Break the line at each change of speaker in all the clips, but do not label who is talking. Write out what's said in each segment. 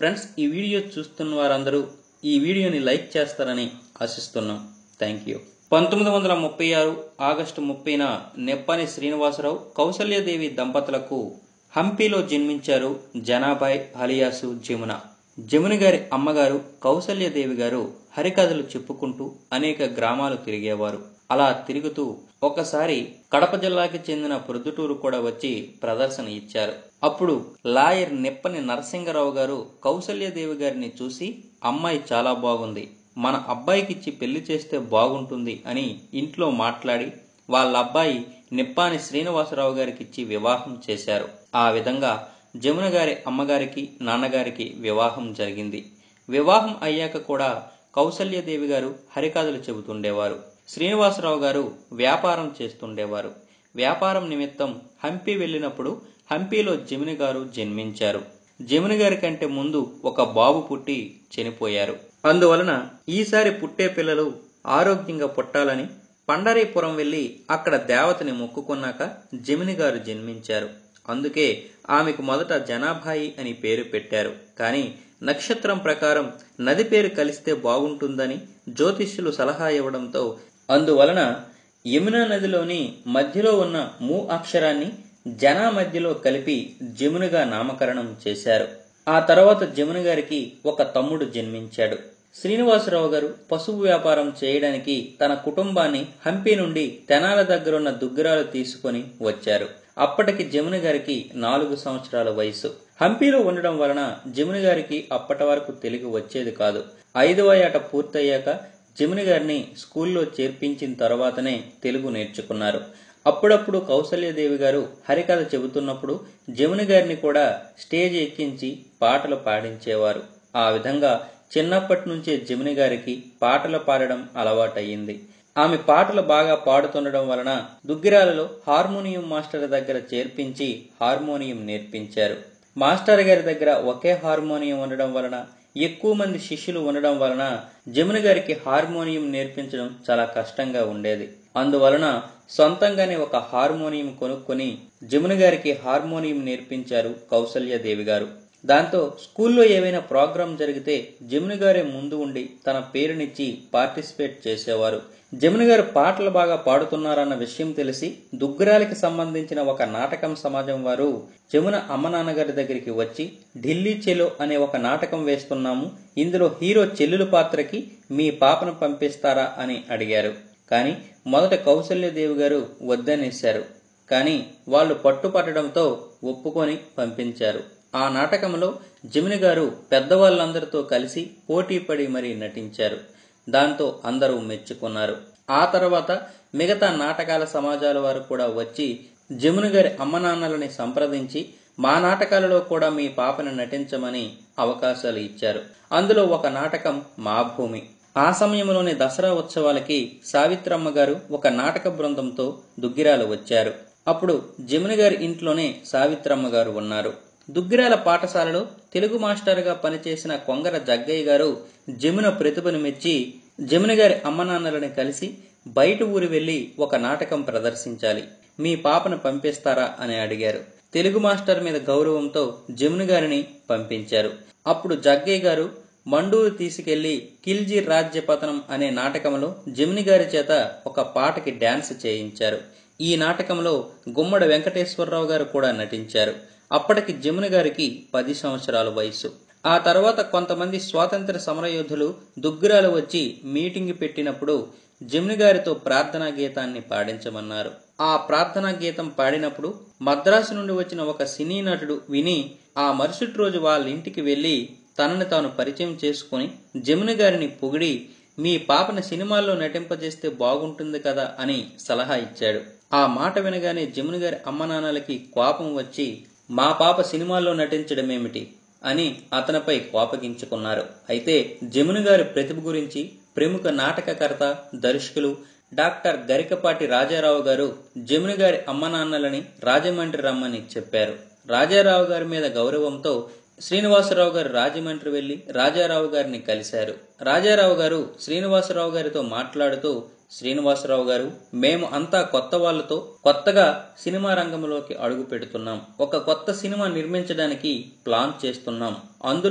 Friends ఈ video చూస్తున్న వారందరూ ఈ వీడియోని లైక్ చేస్తారని ఆశిస్తున్నాం థ్యాంక్ యూ పంతొమ్మిది వందల ముప్పై ఆరు ఆగస్టు ముప్పైన నెప్పని శ్రీనివాసరావు కౌసల్యదేవి దంపతులకు హంపీలో జన్మించారు జనాభాయ్ అలియాసు జమున జమున గారి అమ్మగారు కౌసల్యదేవి గారు హరికథలు చెప్పుకుంటూ అనేక గ్రామాలు తిరిగేవారు అలా తిరుగుతూ ఒకసారి కడప జిల్లాకి చెందిన ప్రొద్దుటూరు కూడా వచ్చి ప్రదర్శన ఇచ్చారు అప్పుడు లాయర్ నెప్పని నరసింగరావు గారు కౌసల్యదేవి గారిని చూసి అమ్మాయి చాలా బాగుంది మన అబ్బాయికిచ్చి పెళ్లి చేస్తే బాగుంటుంది అని ఇంట్లో మాట్లాడి వాళ్ళ అబ్బాయి నిప్పాని శ్రీనివాసరావు గారికి ఇచ్చి వివాహం చేశారు ఆ విధంగా జమున గారి అమ్మగారికి నాన్నగారికి వివాహం జరిగింది వివాహం అయ్యాక కూడా కౌసల్యదేవి గారు హరికథలు చెబుతుండేవారు శ్రీనివాసరావు గారు వ్యాపారం చేస్తుండేవారు వ్యాపారం నిమిత్తం హంపి వెళ్ళినప్పుడు హంపీలో జముని గారు జన్మించారు జముని గారి కంటే ముందు ఒక బాబు పుట్టి చనిపోయారు అందువలన ఈసారి పుట్టే పిల్లలు ఆరోగ్యంగా పుట్టాలని పండరీపురం వెళ్లి అక్కడ దేవతని మొక్కుకున్నాక జమిని గారు జన్మించారు అందుకే ఆమెకు మొదట జనాభాయి అని పేరు పెట్టారు కానీ నక్షత్రం ప్రకారం నది పేరు కలిస్తే బాగుంటుందని జ్యోతిష్యులు సలహా ఇవ్వడంతో అందువలన యమునా నదిలోని మధ్యలో ఉన్న ము అక్షరాన్ని జనా మధ్యలో కలిపి జమునుగా నామకరణం చేశారు ఆ తర్వాత జమున గారికి ఒక తమ్ముడు జన్మించాడు శ్రీనివాసరావు గారు పశువు వ్యాపారం చేయడానికి తన కుటుంబాన్ని హంపి నుండి తెనాల దగ్గరున్న దుగ్గరాలు తీసుకొని వచ్చారు అప్పటికి జమున గారికి నాలుగు సంవత్సరాల వయసు హంపీలో ఉండడం వలన జమున గారికి అప్పటి వరకు తెలుగు వచ్చేది కాదు ఐదవ ఏట పూర్తయ్యాక జముని గారిని స్కూల్లో చేర్పించిన తర్వాతనే తెలుగు నేర్చుకున్నారు అప్పుడప్పుడు కౌసల్యదేవి గారు హరికథ చెబుతున్నప్పుడు జముని గారిని కూడా స్టేజ్ ఎక్కించి పాటలు పాడించేవారు ఆ విధంగా చిన్నప్పటి నుంచే జముని గారికి పాటలు పాడడం అలవాటయ్యింది ఆమె పాటలు బాగా పాడుతుండడం వలన దుగ్గిరాలలో హార్మోనియం మాస్టర్ దగ్గర చేర్పించి హార్మోనియం నేర్పించారు మాస్టర్ గారి దగ్గర ఒకే హార్మోనియం ఉండడం వలన ఎక్కువ మంది శిష్యులు ఉండడం వలన జముని గారికి హార్మోనియం నేర్పించడం చాలా కష్టంగా ఉండేది అందువలన సొంతంగానే ఒక హార్మోనియం కొనుక్కొని జముని గారికి హార్మోనియం నేర్పించారు కౌసల్యదేవి గారు దాంతో స్కూల్లో ఏవైనా ప్రోగ్రాం జరిగితే జముని గారే ముందు ఉండి తన పేరునిచ్చి పార్టిసిపేట్ చేసేవారు జముని గారు పాటలు బాగా పాడుతున్నారన్న విషయం తెలిసి దుగ్గరాలకి సంబంధించిన ఒక నాటకం సమాజం వారు జమున అమ్మ నాన్నగారి దగ్గరికి వచ్చి ఢిల్లీ చెలో అనే ఒక నాటకం వేస్తున్నాము ఇందులో హీరో చెల్లెలు పాత్రకి మీ పాపను పంపిస్తారా అని అడిగారు కానీ మొదట కౌసల్యదేవి గారు వద్దనేశారు కానీ వాళ్ళు పట్టుపట్టడంతో ఒప్పుకొని పంపించారు ఆ నాటకంలో జమిని గారు పెద్దవాళ్ళందరితో కలిసి పోటీ పడి మరీ నటించారు దాంతో అందరూ మెచ్చుకున్నారు ఆ తర్వాత మిగతా నాటకాల సమాజాల వారు కూడా వచ్చి జముని గారి అమ్మ నాన్నలని సంప్రదించి మా నాటకాలలో కూడా మీ పాపను నటించమని అవకాశాలు ఇచ్చారు అందులో ఒక నాటకం మా భూమి ఆ సమయంలోనే దసరా ఉత్సవాలకి సావిత్రమ్మ గారు ఒక నాటక బృందంతో దుగ్గిరాలు వచ్చారు అప్పుడు జముని గారి ఇంట్లోనే సావిత్రమ్మ గారు ఉన్నారు దుగ్గిరాల పాఠశాలలో తెలుగు మాస్టర్గా పనిచేసిన కొంగర జగ్గయ్య గారు జమున ప్రతిభను మెచ్చి జమున గారి అమ్మ నాన్నలని కలిసి బయట ఊరి వెళ్లి ఒక నాటకం ప్రదర్శించాలి మీ పాపను పంపిస్తారా అని అడిగారు తెలుగు మాస్టర్ మీద గౌరవంతో జమున గారిని పంపించారు అప్పుడు జగ్గయ్య గారు మండూరు తీసుకెళ్లి కిల్జీ రాజ్యపతనం అనే నాటకంలో జముని గారి చేత ఒక పాటకి డాన్స్ చేయించారు ఈ నాటకంలో గుమ్మడి వెంకటేశ్వరరావు గారు కూడా నటించారు అప్పటికి జమున గారికి పది సంవత్సరాల వయసు ఆ తర్వాత కొంతమంది స్వాతంత్ర సమరయోధులు దుగ్గురాలు వచ్చి మీటింగ్ పెట్టినప్పుడు జముని గారితో ప్రార్థనా గీతాన్ని పాడించమన్నారు ఆ ప్రార్థనా గీతం పాడినప్పుడు మద్రాసు నుండి వచ్చిన ఒక సినీ నటుడు విని ఆ మరుసటి రోజు వాళ్ళ ఇంటికి వెళ్లి తనని తాను పరిచయం చేసుకుని జముని గారిని పొగిడి మీ పాపని సినిమాల్లో నటింపజేస్తే బాగుంటుంది కదా అని సలహా ఇచ్చాడు ఆ మాట వినగానే జముని గారి అమ్మ నాన్నలకి కోపం వచ్చి మా పాప సినిమాల్లో నటించడమేమిటి అని అతనిపై కోపగించుకున్నారు అయితే జముని గారి ప్రతిభ గురించి ప్రముఖ నాటకకర్త దర్శకులు డాక్టర్ గరికపాటి రాజారావు గారు జముని గారి అమ్మ నాన్నలని రాజమండ్రి రమ్మని చెప్పారు రాజారావు గారి మీద గౌరవంతో శ్రీనివాసరావు గారు రాజమండ్రి వెళ్లి రాజారావు గారిని కలిశారు రాజారావు గారు శ్రీనివాసరావు గారితో మాట్లాడుతూ శ్రీనివాసరావు గారు మేము అంతా కొత్త వాళ్ళతో కొత్తగా సినిమా రంగంలోకి అడుగు పెడుతున్నాం ఒక కొత్త సినిమా నిర్మించడానికి ప్లాన్ చేస్తున్నాం అందులో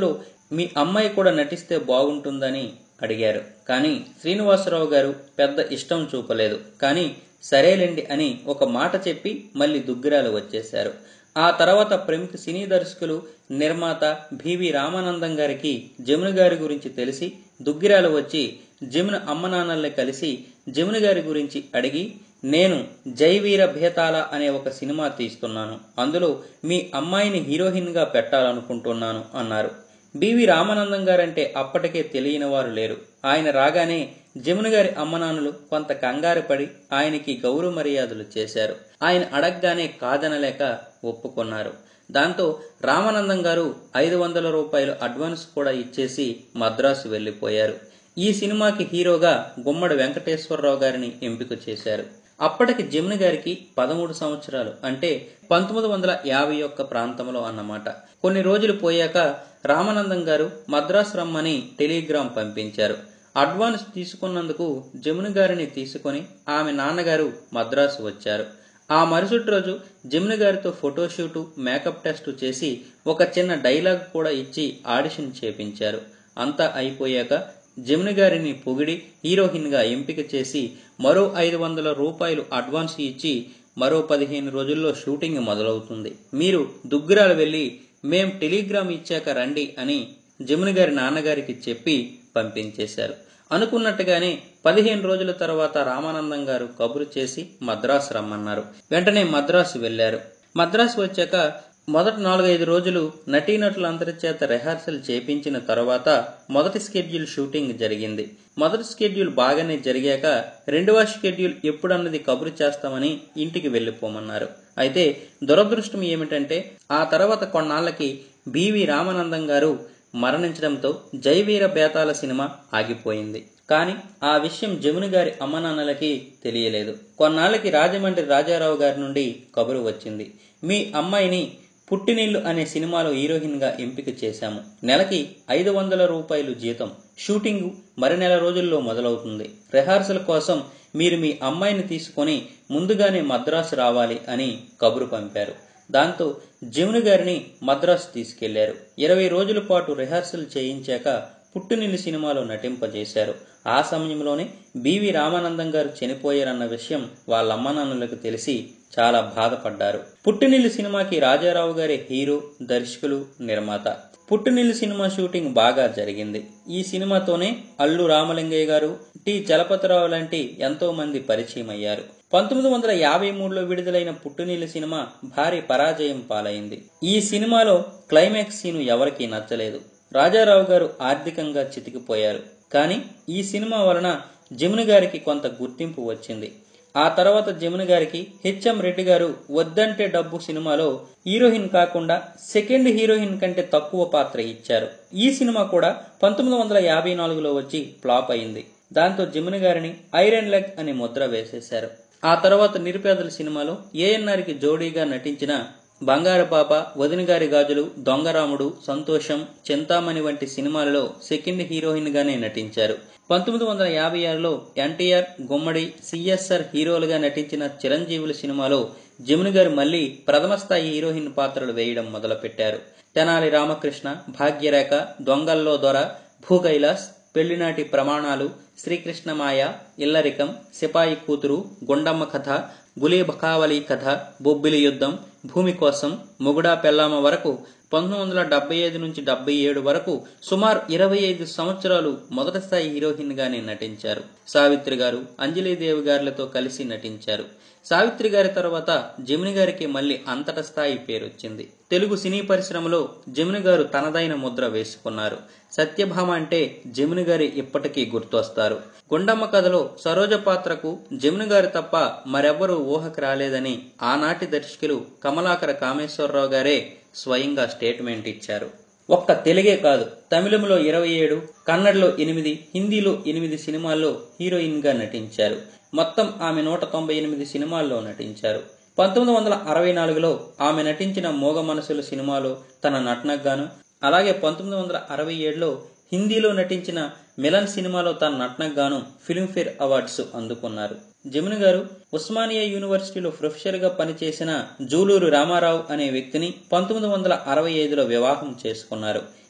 మీ అమ్మాయి కూడా నటిస్తే బాగుంటుందని అడిగారు కానీ శ్రీనివాసరావు గారు పెద్ద ఇష్టం చూపలేదు కానీ సరేలేండి అని ఒక మాట చెప్పి మళ్ళీ దుగ్గిరాలు వచ్చేశారు ఆ తర్వాత ప్రముఖ సినీ దర్శకులు నిర్మాత బివి రామానందం గారికి జమున గారి గురించి తెలిసి దుగ్గిరాలు వచ్చి జమున అమ్మ నాన్నల్ని కలిసి జమున గారి గురించి అడిగి నేను జైవీర భేతాల అనే ఒక సినిమా తీస్తున్నాను అందులో మీ అమ్మాయిని హీరోయిన్గా పెట్టాలనుకుంటున్నాను అన్నారు బివి రామానందం గారంటే అప్పటికే తెలియని వారు లేరు ఆయన రాగానే జమున గారి అమ్మనాన్నలు కొంత కంగారు పడి ఆయనకి గౌరవ మర్యాదలు చేశారు ఆయన అడగగానే కాదనలేక ఒప్పుకున్నారు దాంతో రామానందం గారు ఐదు వందల రూపాయలు అడ్వాన్స్ కూడా ఇచ్చేసి మద్రాసు వెళ్లిపోయారు ఈ సినిమాకి హీరోగా గుమ్మడి వెంకటేశ్వరరావు గారిని ఎంపిక చేశారు అప్పటికి జమున గారికి పదమూడు సంవత్సరాలు అంటే పంతొమ్మిది వందల యాభై ఒక్క ప్రాంతంలో అన్నమాట కొన్ని రోజులు పోయాక రామానందం గారు మద్రాసు రమ్మని టెలిగ్రామ్ పంపించారు అడ్వాన్స్ తీసుకున్నందుకు జమున గారిని తీసుకొని ఆమె నాన్నగారు మద్రాసు వచ్చారు ఆ మరుసటి రోజు జమున గారితో ఫోటోషూటు మేకప్ టెస్ట్ చేసి ఒక చిన్న డైలాగ్ కూడా ఇచ్చి ఆడిషన్ చేపించారు అంతా అయిపోయాక జమున గారిని పొగిడి హీరోయిన్ గా ఎంపిక చేసి మరో ఐదు వందల రూపాయలు అడ్వాన్స్ ఇచ్చి మరో పదిహేను రోజుల్లో షూటింగ్ మొదలవుతుంది మీరు దుగ్గిరాలు వెళ్లి మేం టెలిగ్రామ్ ఇచ్చాక రండి అని జమున గారి నాన్నగారికి చెప్పి పంపించేశారు అనుకున్నట్టుగానే పదిహేను రోజుల తర్వాత రామానందం గారు కబురు చేసి మద్రాసు రమ్మన్నారు వెంటనే మద్రాసు వెళ్లారు మద్రాసు వచ్చాక మొదటి నాలుగైదు రోజులు నటీనటులందరి చేత రిహార్సల్ చేపించిన తర్వాత మొదటి స్కెడ్యూల్ షూటింగ్ జరిగింది మొదటి స్కెడ్యూల్ బాగానే జరిగాక రెండవ షెడ్యూల్ ఎప్పుడన్నది కబురు చేస్తామని ఇంటికి వెళ్లిపోమన్నారు అయితే దురదృష్టం ఏమిటంటే ఆ తర్వాత కొన్నాళ్లకి బివి రామానందం గారు మరణించడంతో జైవీర బేతాల సినిమా ఆగిపోయింది కానీ ఆ విషయం జముని గారి అమ్మనాన్నలకి తెలియలేదు కొన్నాళ్ళకి రాజమండ్రి రాజారావు గారి నుండి కబురు వచ్చింది మీ అమ్మాయిని పుట్టినిల్లు అనే సినిమాలో హీరోయిన్ గా ఎంపిక చేశాము నెలకి ఐదు వందల రూపాయలు జీతం షూటింగ్ మరి నెల రోజుల్లో మొదలవుతుంది రిహార్సల్ కోసం మీరు మీ అమ్మాయిని తీసుకొని ముందుగానే మద్రాసు రావాలి అని కబురు పంపారు దాంతో జముని గారిని మద్రాసు తీసుకెళ్లారు ఇరవై రోజుల పాటు రిహార్సల్ చేయించాక పుట్టునిల్లు సినిమాలో నటింపజేశారు ఆ సమయంలోనే బివి రామానందం గారు చనిపోయారన్న విషయం వాళ్ళ అమ్మనాన్నలకు తెలిసి చాలా బాధపడ్డారు పుట్టినిల్లు సినిమాకి రాజారావు గారి హీరో దర్శకులు నిర్మాత పుట్టినిల్లు సినిమా షూటింగ్ బాగా జరిగింది ఈ సినిమాతోనే అల్లు రామలింగయ్య గారు టి చలపతిరావు లాంటి ఎంతో మంది పరిచయం అయ్యారు పంతొమ్మిది వందల యాభై మూడులో విడుదలైన పుట్టునీళ్ళ సినిమా భారీ పరాజయం పాలైంది ఈ సినిమాలో క్లైమాక్స్ సీను ఎవరికీ నచ్చలేదు రాజారావు గారు ఆర్థికంగా చితికిపోయారు కానీ ఈ సినిమా వలన జముని గారికి కొంత గుర్తింపు వచ్చింది ఆ తర్వాత జమున గారికి హెచ్ఎం రెడ్డి గారు వద్దంటే డబ్బు సినిమాలో హీరోయిన్ కాకుండా సెకండ్ హీరోయిన్ కంటే తక్కువ పాత్ర ఇచ్చారు ఈ సినిమా కూడా పంతొమ్మిది వందల యాభై నాలుగులో వచ్చి ఫ్లాప్ అయింది దాంతో జమున గారిని ఐరన్ లెగ్ అని ముద్ర వేసేశారు ఆ తర్వాత నిరుపేదల సినిమాలో ఏఎన్ఆర్ కి జోడీగా నటించిన బంగారు పాప వదినగారి గాజులు దొంగరాముడు సంతోషం చింతామణి వంటి సినిమాలలో సెకండ్ హీరోయిన్ గానే నటించారు పంతొమ్మిది వందల యాభై ఆరులో ఎన్టీఆర్ గుమ్మడి సిఎస్ఆర్ హీరోలుగా నటించిన చిరంజీవుల సినిమాలో జముని గారు మళ్లీ ప్రథమ స్థాయి హీరోయిన్ పాత్రలు వేయడం మొదలుపెట్టారు తెనాలి రామకృష్ణ భాగ్యరేఖ దొంగల్లో దొర భూకైలాస్ పెళ్లినాటి ప్రమాణాలు శ్రీకృష్ణమాయ ఇల్లరికం సిపాయి కూతురు గుండమ్మ కథ గులీబకావలి కథ బొబ్బిలి యుద్ధం భూమి కోసం మొగుడా పెల్లామ వరకు పంతొమ్మిది వందల డెబ్బై ఐదు నుంచి డెబ్బై ఏడు వరకు సుమారు ఇరవై ఐదు సంవత్సరాలు మొదటి స్థాయి హీరోయిన్ గానే నటించారు సావిత్రి గారు అంజలీదేవి గారులతో కలిసి నటించారు సావిత్రి గారి తర్వాత జముని గారికి మళ్లీ అంతట స్థాయి పేరొచ్చింది తెలుగు సినీ పరిశ్రమలో జముని గారు తనదైన ముద్ర వేసుకున్నారు సత్యభామ అంటే జముని గారి ఇప్పటికీ గుర్తొస్తారు గుండమ్మ కథలో సరోజ పాత్రకు జముని గారు తప్ప మరెవ్వరూ ఊహకు రాలేదని ఆనాటి దర్శకులు కమలాకర కామేశ్వరరావు గారే స్వయంగా స్టేట్మెంట్ ఇచ్చారు ఒక్క తెలుగే కాదు తమిళంలో ఇరవై ఏడు కన్నడలో ఎనిమిది హిందీలో ఎనిమిది సినిమాల్లో హీరోయిన్ గా నటించారు మొత్తం ఆమె నూట తొంభై ఎనిమిది సినిమాల్లో నటించారు పంతొమ్మిది వందల అరవై నాలుగులో ఆమె నటించిన మోగ మనసుల సినిమాలో తన నటనగాను అలాగే పంతొమ్మిది వందల అరవై ఏడులో హిందీలో నటించిన మిలన్ సినిమాలో తన నటనగాను ఫిల్మ్ఫేర్ అవార్డ్స్ అందుకున్నారు జమున గారు ఉస్మానియా యూనివర్సిటీలో ప్రొఫెసర్ గా పనిచేసిన జూలూరు రామారావు అనే వ్యక్తిని పంతొమ్మిది వందల అరవై ఐదులో వివాహం చేసుకున్నారు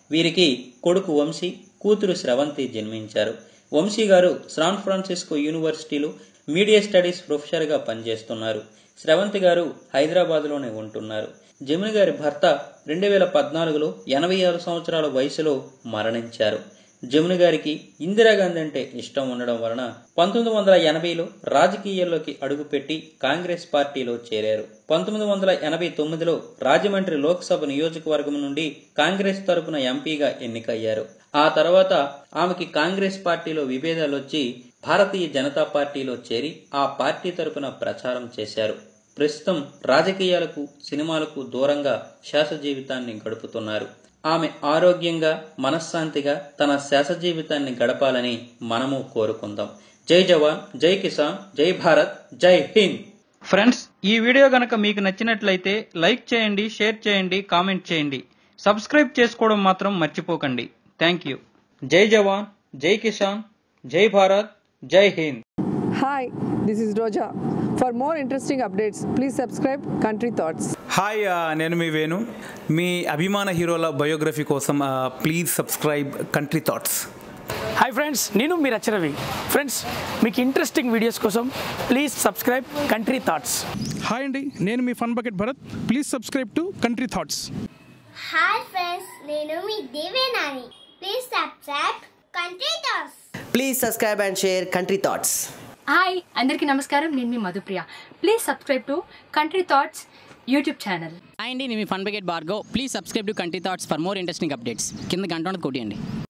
వీరికి కొడుకు వంశీ కూతురు స్రవంతి జన్మించారు వంశీ గారు శాన్ ఫ్రాన్సిస్కో యూనివర్సిటీలో మీడియా స్టడీస్ ప్రొఫెసర్గా పనిచేస్తున్నారు స్రవంతి గారు హైదరాబాద్లోనే ఉంటున్నారు జమున గారి భర్త రెండు వేల పద్నాలుగులో ఎనభై ఆరు సంవత్సరాల వయసులో మరణించారు జమున గారికి ఇందిరాగాంధీ అంటే ఇష్టం ఉండడం వలన పంతొమ్మిది వందల ఎనభైలో రాజకీయాల్లోకి అడుగుపెట్టి కాంగ్రెస్ పార్టీలో చేరారు పంతొమ్మిది వందల ఎనభై తొమ్మిదిలో రాజమండ్రి లోక్సభ నియోజకవర్గం నుండి కాంగ్రెస్ తరపున ఎంపీగా ఎన్నికయ్యారు ఆ తర్వాత ఆమెకి కాంగ్రెస్ పార్టీలో విభేదాలు వచ్చి భారతీయ జనతా పార్టీలో చేరి ఆ పార్టీ తరపున ప్రచారం చేశారు ప్రస్తుతం రాజకీయాలకు సినిమాలకు దూరంగా శాస జీవితాన్ని గడుపుతున్నారు ఆమె ఆరోగ్యంగా మనశ్శాంతిగా తన శాస జీవితాన్ని గడపాలని మనము కోరుకుందాం జై జవాన్ జై కిసాన్ జై భారత్ జై హింద్ ఫ్రెండ్స్ ఈ వీడియో గనక మీకు నచ్చినట్లయితే లైక్ చేయండి షేర్ చేయండి కామెంట్ చేయండి సబ్స్క్రైబ్ చేసుకోవడం మాత్రం మర్చిపోకండి థ్యాంక్ యూ జై జవాన్ జై కిసాన్ జై భారత్ జై Hind
Hi, this is Roja. For more interesting updates, please subscribe Country Thoughts.
Hi ఆ, నేను మీ వేణు మీ అభిమాన హీరోల బయోగ్రఫీ కోసం ఆ, please subscribe country thoughts
hi friends నేను మీ రచరవి ఫ్రెండ్స్ మీకు ఇంట్రెస్టింగ్ వీడియోస్ కోసం please subscribe country thoughts
hi అండి నేను మీ fun bucket Bharat please subscribe to country thoughts
hi friends నేను మీ Devenani please subscribe country thoughts
Please subscribe and share Country Thoughts.
Hi అందరికీ నమస్కారం నేను మీ Madhupriya please subscribe to country thoughts YouTube channel
hi అండి నేను మీ fun bucket Bhargo please subscribe to country thoughts for more interesting updates కింద గంట ఉన్నది కొట్టియండి